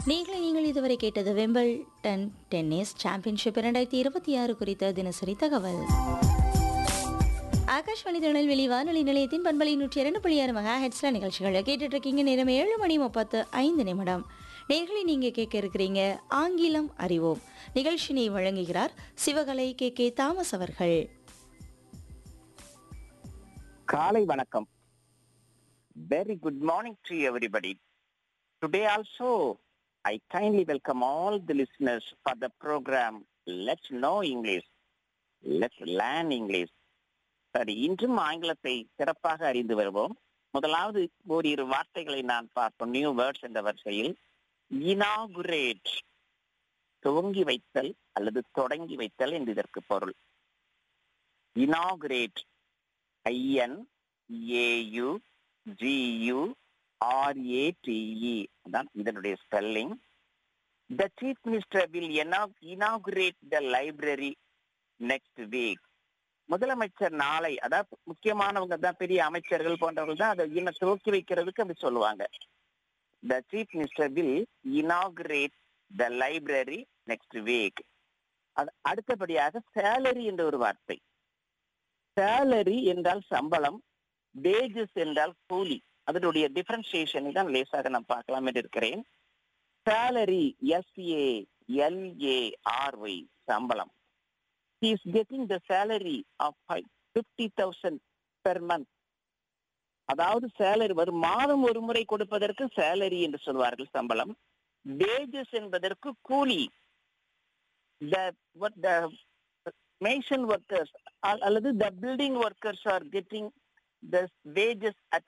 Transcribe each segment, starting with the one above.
நீங்களே நீங்கள் இதுவரை கேட்டது வெம்பிள்டன் டென்னிஸ் சாம்பியன்ஷிப் இரண்டாயிரத்தி இருபத்தி ஆறு குறித்த தினசரி தகவல் ஆகாஷ்வாணி திருநெல்வேலி வானொலி நிலையத்தின் பண்பலை நூற்றி இரண்டு புள்ளி ஆறு மெகா ஹெட்ஸ்ல நிகழ்ச்சிகளை கேட்டுட்டு இருக்கீங்க நேரம் ஏழு மணி முப்பத்து ஐந்து நிமிடம் நேர்களை நீங்க கேட்க இருக்கிறீங்க ஆங்கிலம் அறிவோம் நிகழ்ச்சினை வழங்குகிறார் சிவகலை கே கே தாமஸ் அவர்கள் காலை வணக்கம் very good morning to everybody today also I kindly welcome all the listeners for the programme let's know English let's learn English சரி இன்றும் ஆங்கிலத்தை சிறப்பாக அறிந்து வருவோம் முதலாவது ஓரிரு வார்த்தைகளை நான் பார்ப்போம் நியூ வேர்ட்ஸ் என்ற வரிசையில் இனாகுரேட் துவங்கி வைத்தல் அல்லது தொடங்கி வைத்தல் என்று இதற்கு பொருள் inaugurate I N A U G U R A T E தான் இதனுடைய spelling the chief minister will inaugurate the library next week முதலமைச்சர் நாளை அதாவது முக்கியமானவங்க தான் பெரிய அமைச்சர்கள் போன்றவர்கள் தான் அதை இன்னும் துவக்கி வைக்கிறதுக்கு அப்படி சொல்லுவாங்க the chief minister will inaugurate the library next week அது அடுத்தபடியாக சேலரி என்ற ஒரு வார்த்தை சேலரி என்றால் சம்பளம் வேஜஸ் என்றால் கூலி அதனுடைய டிஃபரன்சியேஷனை தான் லேசாக நான் பார்க்கலாம் என்று இருக்கிறேன் சேலரி எஸ்ஏ எல்ஏ ஆர்ஒய் சம்பளம் he is getting the salary of fifty thousand per month அதாவது சேலரி வரும் மாதம் ஒரு முறை கொடுப்பதற்கு சேலரி என்று சொல்வார்கள் சம்பளம் வேஜஸ் என்பதற்கு கூலி the what the mason workers அல்லது the building workers are getting the wages at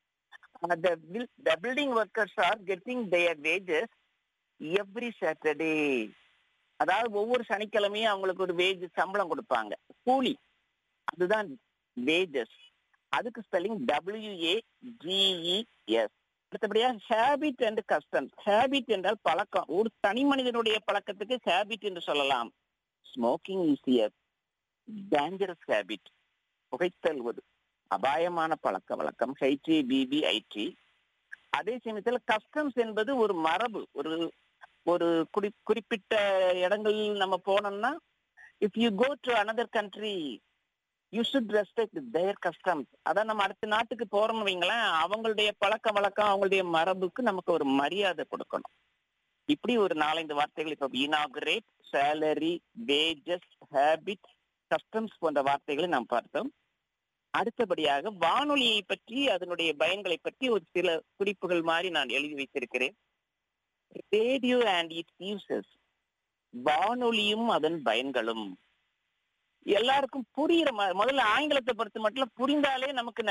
the building workers are getting their wages every Saturday அதாவது ஒவ்வொரு சனிக்கிழமையும் அவங்களுக்கு ஒரு வேஜ் சம்பளம் கொடுப்பாங்க கூலி அதுதான் வேஜஸ் அதுக்கு ஸ்பெல்லிங் டபிள்யூஏ ஜிஇஎஸ் அடுத்தபடியா ஹேபிட் அண்ட் கஸ்டம் ஹேபிட் என்றால் பழக்கம் ஒரு தனி மனிதனுடைய பழக்கத்துக்கு ஹேபிட் என்று சொல்லலாம் smoking is a dangerous habit புகைத்தல்வது அபாயமான பழக்க வழக்கம் ஹைடி பிபி ஐடி அதே சமயத்தில் கஸ்டம்ஸ் என்பது ஒரு மரபு ஒரு ஒரு குறி குறிப்பிட்ட இடங்களில் நம்ம போனோம்னா if you go to another country you should respect their customs அதான் நம்ம அடுத்த நாட்டுக்கு போறோம்னு வைங்களேன் அவங்களுடைய பழக்க வழக்கம் அவங்களுடைய மரபுக்கு நமக்கு ஒரு மரியாதை கொடுக்கணும் இப்படி ஒரு நாலஞ்சு வார்த்தைகள் இப்ப inaugurate salary wages habit customs போன்ற வார்த்தைகளை நாம் பார்த்தோம் அடுத்தபடியாக வானொலியை பற்றி அதனுடைய பயன்களை பற்றி ஒரு சில குறிப்புகள் மாதிரி நான் எழுதி வைத்திருக்கிறேன் ரேடியோ அண்ட் இட்ஸ் யூசஸ் வானொலியும் அதன் பயன்களும் எல்லாருக்கும் புரியுற மாதிரி முதல்ல ஆங்கிலத்தை பொறுத்த மட்டும் புரிந்தாலே நமக்கு